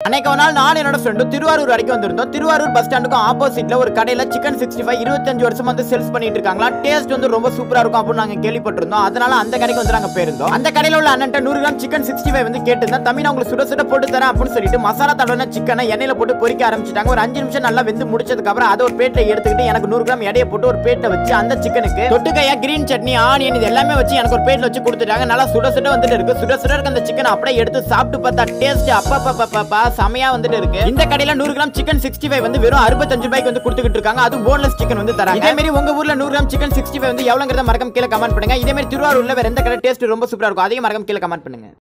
அன்னைக்கு ஒரு நாள் நான் என்னோட ஃப்ரெண்டும் திருவாரூர் வரைக்கும் வந்திருந்தோம் திருவாரூர் பஸ் ஸ்டாண்டுக்கும் ஆப்போசிட்ல ஒரு கடையில சிக்கன் சிக்ஸ்டி ஃபைவ் இருபத்தஞ்சு வருஷம் வந்து சேல்ஸ் பண்ணிட்டு இருக்காங்களா டேஸ்ட் வந்து ரொம்ப சூப்பரா இருக்கும் அப்படின்னு நாங்க கேள்விப்பட்டிருந்தோம் அதனால அந்த கடைக்கு வந்து நாங்க போயிருந்தோம் அந்த கடையில உள்ள அண்ணன் நூறு கிராம் சிக்கன் சிக்ஸ்டி ஃபைவ் வந்து கேட்டிருந்தேன் தம்பி நான் உங்களுக்கு சுட சுட போட்டு தரேன் அப்படின்னு சொல்லிட்டு மசாலா தடவை சிக்கனை எண்ணெயில போட்டு பொரிக்க ஆரம்பிச்சிட்டாங்க ஒரு அஞ்சு நிமிஷம் நல்லா வெந்து முடிச்சதுக்கு அப்புறம் அதை ஒரு பிளேட்ல எடுத்துக்கிட்டு எனக்கு நூறு கிராம் எடையை போட்டு ஒரு பிளேட்ல வச்சு அந்த சிக்கனுக்கு தொட்டுக்கையா கிரீன் சட்னி ஆனியன் இது எல்லாமே வச்சு எனக்கு ஒரு பிளேட்ல வச்சு கொடுத்துட்டாங்க நல்லா சுட சுட வந்துட்டு இருக்கு சுட சுட இருக்க அந்த சிக்கன் அப்படியே எடுத்து சாப்பிட்டு பார்த்தா டேஸ்ட் அப்பா செமையா வந்துட்டு இருக்கு இந்த கடையில நூறு கிராம் சிக்கன் சிக்ஸ்டி ஃபைவ் வந்து வெறும் அறுபத்தஞ்சு ரூபாய்க்கு வந்து கொடுத்துக்கிட்டு இருக்காங்க அது போன்லெஸ் சிக்கன் வந்து தராங்க இதே மாதிரி உங்க ஊர்ல நூறு கிராம் சிக்கன் சிக்ஸ்டி ஃபைவ் வந்து எவ்வளவுங்கிறத மறக்காம கீழே கமெண்ட் பண்ணுங்க இதே மாதிரி திருவாரூர்ல வேற எந்த கடை டேஸ்ட் ரொம்ப சூப்பரா இருக்கும் அதையும் மறக்காம கீழே கமெண்ட் பண்ணுங்க